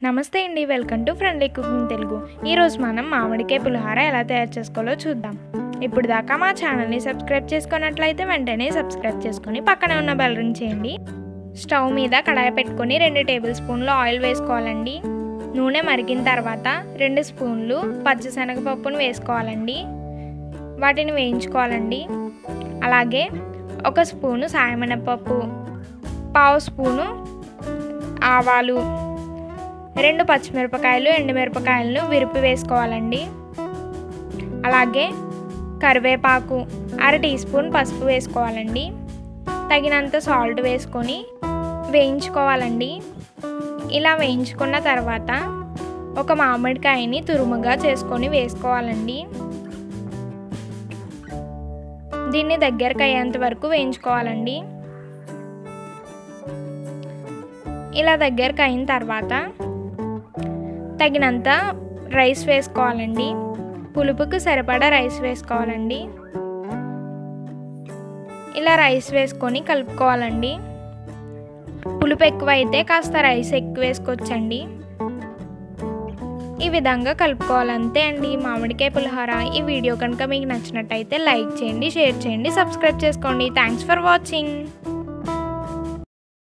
నమస్తే అండి welcome to friendly cooking Telugu ఈరోజు మనం మామిడికాయ పులిహోర ఎలా తయారు చేసుకోవాలో చూద్దాం ఇప్పుడు దాకా మా ఛానల్ని సబ్స్క్రైబ్ చేసుకున్నట్లయితే వెంటనే సబ్స్క్రైబ్ చేసుకొని పక్కనే ఉన్న బెల్ రింగ్ చేయండి స్టవ్ మీద కడాయి పెట్టుకొని రెండు టేబుల్ స్పూన్లు ఆయిల్ వేసుకోవాలండి నూనె మరిగిన తర్వాత రెండు స్పూన్లు పచ్చిశనగపప్పును వేసుకోవాలండి వాటిని వేయించుకోవాలండి అలాగే ఒక స్పూను సాయమినపప్పు పావు స్పూను ఆవాలు రెండు పచ్చిమిరపకాయలు ఎండుమిరపకాయలను విరిపి వేసుకోవాలండి అలాగే కరివేపాకు అర టీ స్పూన్ పసుపు వేసుకోవాలండి తగినంత సాల్ట్ వేసుకొని వేయించుకోవాలండి ఇలా వేయించుకున్న తర్వాత ఒక మామిడికాయని తురుముగా చేసుకొని వేసుకోవాలండి దీన్ని దగ్గరకు అయ్యేంత వరకు వేయించుకోవాలండి ఇలా దగ్గరకు అయిన తర్వాత తగినంత రైస్ వేసుకోవాలండి పులుపుకు సరిపడా రైస్ వేసుకోవాలండి ఇలా రైస్ వేసుకొని కలుపుకోవాలండి పులుపు ఎక్కువైతే కాస్త రైస్ ఎక్కువ వేసుకోవచ్చండి ఈ విధంగా కలుపుకోవాలంతే అండి మామిడికాయ పులిహోర ఈ వీడియో కనుక మీకు నచ్చినట్టయితే లైక్ చేయండి షేర్ చేయండి సబ్స్క్రైబ్ చేసుకోండి థ్యాంక్స్ ఫర్ వాచింగ్